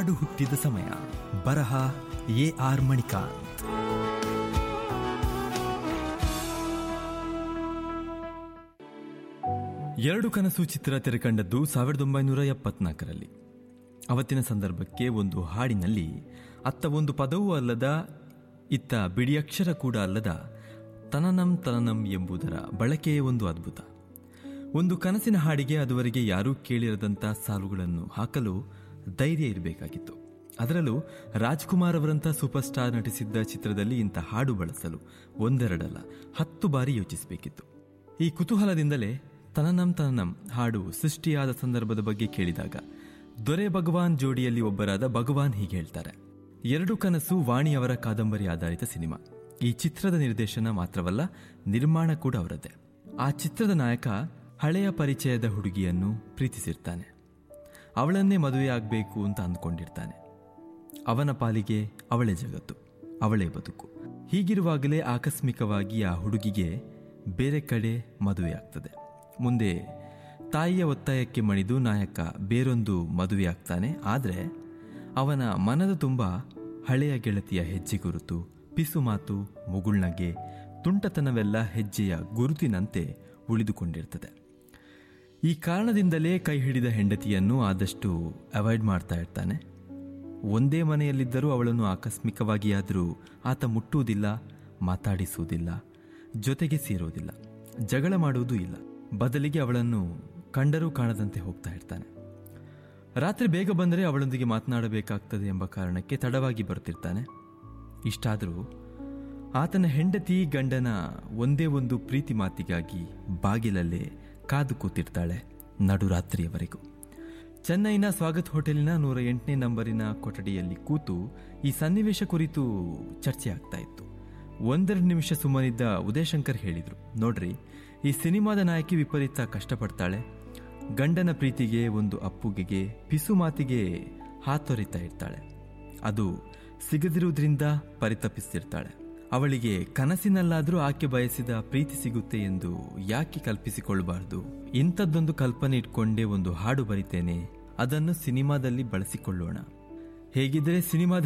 ಹಾಡು ಹುಟ್ಟಿದ ಸಮಯ ಬರಹ ಎ ಆರ್ ಮಣಿಕಾಂತ್ ಎರಡು ಕನಸು ಚಿತ್ರ ತೆರೆಕಂಡದ್ದು ಸಾವಿರದ ಒಂಬೈನೂರ ಎಪ್ಪತ್ನಾಲ್ಕರಲ್ಲಿ ಅವತ್ತಿನ ಸಂದರ್ಭಕ್ಕೆ ಒಂದು ಹಾಡಿನಲ್ಲಿ ಅತ್ತ ಒಂದು ಪದವೂ ಅಲ್ಲದ ಇತ್ತ ಬಿಡಿಯಕ್ಷರ ಕೂಡ ಅಲ್ಲದ ತನನಂ ತನನಂ ಎಂಬುದರ ಬಳಕೆಯೇ ಒಂದು ಅದ್ಭುತ ಒಂದು ಕನಸಿನ ಹಾಡಿಗೆ ಅದುವರೆಗೆ ಯಾರೂ ಕೇಳಿರದಂಥ ಸಾಲುಗಳನ್ನು ಹಾಕಲು ಧೈರ್ಯ ಇರಬೇಕಾಗಿತ್ತು ಅದರಲ್ಲೂ ರಾಜ್ಕುಮಾರ್ ಅವರಂಥ ಸೂಪರ್ ಸ್ಟಾರ್ ನಟಿಸಿದ್ದ ಚಿತ್ರದಲ್ಲಿ ಇಂಥ ಹಾಡು ಬಳಸಲು ಒಂದೆರಡಲ್ಲ ಹತ್ತು ಬಾರಿ ಯೋಚಿಸಬೇಕಿತ್ತು ಈ ಕುತೂಹಲದಿಂದಲೇ ತನನಂ ತನನಂ ಹಾಡು ಸೃಷ್ಟಿಯಾದ ಸಂದರ್ಭದ ಬಗ್ಗೆ ಕೇಳಿದಾಗ ದೊರೆ ಭಗವಾನ್ ಜೋಡಿಯಲ್ಲಿ ಒಬ್ಬರಾದ ಭಗವಾನ್ ಹೀಗೆ ಹೇಳ್ತಾರೆ ಎರಡು ಕನಸು ವಾಣಿಯವರ ಕಾದಂಬರಿ ಆಧಾರಿತ ಸಿನಿಮಾ ಈ ಚಿತ್ರದ ನಿರ್ದೇಶನ ಮಾತ್ರವಲ್ಲ ನಿರ್ಮಾಣ ಕೂಡ ಅವರದ್ದೇ ಆ ಚಿತ್ರದ ನಾಯಕ ಹಳೆಯ ಪರಿಚಯದ ಹುಡುಗಿಯನ್ನು ಪ್ರೀತಿಸಿರ್ತಾನೆ ಅವಳನ್ನೇ ಮದುವೆ ಆಗಬೇಕು ಅಂತ ಅಂದ್ಕೊಂಡಿರ್ತಾನೆ ಅವನ ಪಾಲಿಗೆ ಅವಳೇ ಜಗತ್ತು ಅವಳೇ ಬದುಕು ಹೀಗಿರುವಾಗಲೇ ಆಕಸ್ಮಿಕವಾಗಿ ಆ ಹುಡುಗಿಗೆ ಬೇರೆ ಕಡೆ ಮದುವೆಯಾಗ್ತದೆ ಮುಂದೆ ತಾಯಿಯ ಒತ್ತಾಯಕ್ಕೆ ಮಣಿದು ನಾಯಕ ಬೇರೊಂದು ಮದುವೆಯಾಗ್ತಾನೆ ಆದರೆ ಅವನ ಮನದ ತುಂಬ ಹಳೆಯ ಗೆಳತಿಯ ಹೆಜ್ಜೆ ಗುರುತು ಪಿಸು ಮಾತು ಮುಗುಳ್ನಗೆ ತುಂಟತನವೆಲ್ಲ ಹೆಜ್ಜೆಯ ಗುರುತಿನಂತೆ ಉಳಿದುಕೊಂಡಿರ್ತದೆ ಈ ಕಾರಣದಿಂದಲೇ ಕೈ ಹಿಡಿದ ಹೆಂಡತಿಯನ್ನು ಆದಷ್ಟು ಅವಾಯ್ಡ್ ಮಾಡ್ತಾ ಇರ್ತಾನೆ ಒಂದೇ ಮನೆಯಲ್ಲಿದ್ದರೂ ಅವಳನ್ನು ಆಕಸ್ಮಿಕವಾಗಿಯಾದರೂ ಆತ ಮುಟ್ಟುವುದಿಲ್ಲ ಮಾತಾಡಿಸುವುದಿಲ್ಲ ಜೊತೆಗೆ ಸೇರುವುದಿಲ್ಲ ಜಗಳ ಮಾಡುವುದೂ ಇಲ್ಲ ಬದಲಿಗೆ ಅವಳನ್ನು ಕಂಡರೂ ಕಾಣದಂತೆ ಹೋಗ್ತಾ ಇರ್ತಾನೆ ರಾತ್ರಿ ಬೇಗ ಬಂದರೆ ಅವಳೊಂದಿಗೆ ಮಾತನಾಡಬೇಕಾಗ್ತದೆ ಎಂಬ ಕಾರಣಕ್ಕೆ ತಡವಾಗಿ ಬರ್ತಿರ್ತಾನೆ ಇಷ್ಟಾದರೂ ಆತನ ಹೆಂಡತಿ ಗಂಡನ ಒಂದೇ ಒಂದು ಪ್ರೀತಿ ಮಾತಿಗಾಗಿ ಬಾಗಿಲಲ್ಲೇ ಕಾದು ಕೂತಿರ್ತಾಳೆ ನಡುರಾತ್ರಿಯವರೆಗೂ ಚೆನ್ನೈನ ಸ್ವಾಗತ್ ಹೋಟೆಲಿನ ನೂರ ಎಂಟನೇ ನಂಬರಿನ ಕೊಠಡಿಯಲ್ಲಿ ಕೂತು ಈ ಸನ್ನಿವೇಶ ಕುರಿತು ಚರ್ಚೆ ಆಗ್ತಾ ಇತ್ತು ಒಂದೆರಡು ನಿಮಿಷ ಸುಮ್ಮನಿದ್ದ ಉದಯಶಂಕರ್ ಹೇಳಿದ್ರು ನೋಡ್ರಿ ಈ ಸಿನಿಮಾದ ನಾಯಕಿ ವಿಪರೀತ ಕಷ್ಟಪಡ್ತಾಳೆ ಗಂಡನ ಪ್ರೀತಿಗೆ ಒಂದು ಅಪ್ಪುಗೆಗೆ ಪಿಸು ಮಾತಿಗೆ ಹಾತೊರಿತಾ ಇರ್ತಾಳೆ ಅದು ಸಿಗದಿರುವುದರಿಂದ ಪರಿತಪಿಸ್ತಿರ್ತಾಳೆ ಅವಳಿಗೆ ಕನಸಿನಲ್ಲಾದರೂ ಆಕೆ ಬಯಸಿದ ಪ್ರೀತಿ ಸಿಗುತ್ತೆ ಎಂದು ಯಾಕೆ ಕಲ್ಪಿಸಿಕೊಳ್ಳಬಾರದು ಇಂಥದ್ದೊಂದು ಕಲ್ಪನೆ ಇಟ್ಕೊಂಡೇ ಒಂದು ಹಾಡು ಬರಿತೇನೆ ಅದನ್ನು ಸಿನಿಮಾದಲ್ಲಿ ಬಳಸಿಕೊಳ್ಳೋಣ ಹೇಗಿದ್ರೆ ಸಿನಿಮಾದ